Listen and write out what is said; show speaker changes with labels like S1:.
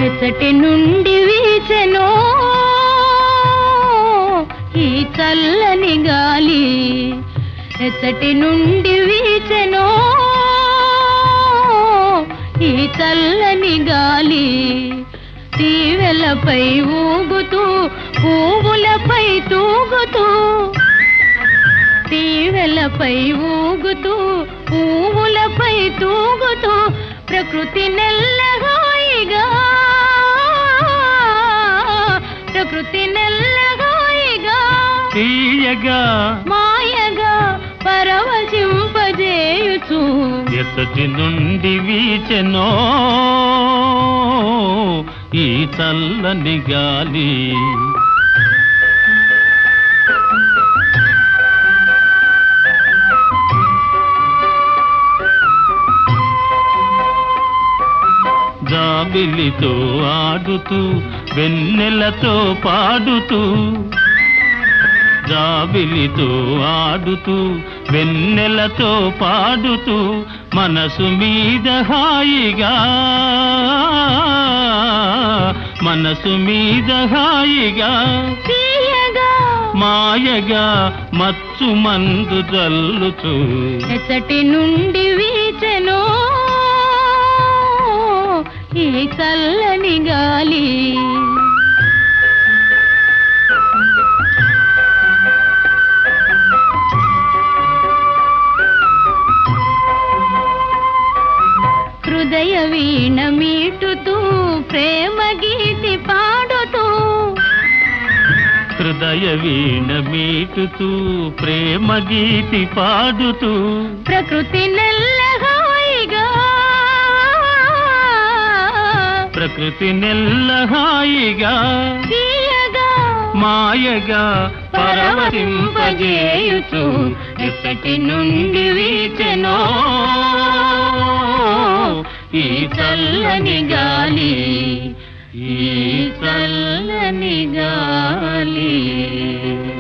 S1: ఎచ్చటి నుండి వీచెనో ఈ చల్లని గాలి ఎచ్చటి నుండి వీచెనో ఈ చల్లని గాలి తీవెలపై ఊగుతూ పువ్వులపై తూగుతూ తీవెలపై ఊగుతూ పువ్వులపై తూగుతూ ప్రకృతి నెల్లగాయిగా ప్రకృతి నెల్లగాయిగా
S2: తీయగా
S1: మాయగా పరవశింపజేయుచు
S2: ఎసటి నుండి వీచెనో ఈ చల్లని గాలి జాబిలితో ఆడుతూ వెన్నెలతో పాడుతూ జాబిలితో ఆడుతూ వెన్నెలతో పాడుతూ మనసు మీద హాయిగా మనసు మీద హాయిగా
S1: తీయగా
S2: మాయగా మచ్చు మందు జల్లుచూ
S1: ఎచ్చటి నుండి వీచెనో ఈ చల్లని గాలి హృదయ వీణ మీటుతూ ప్రేమ గీతి పాడుతూ
S2: హృదయ వీణ మీటుతూ ప్రేమ గీతి పాడుతూ
S1: ప్రకృతి నెల్లహాయిగా
S2: ప్రకృతి నెల్ల హాయిగా
S1: తీయగా
S2: మాయగా పరవశింపజేయుచు ఎచ్చటి నుండి వీచెనో ఈ చల్లని గాలి ఈ చల్లని గాలి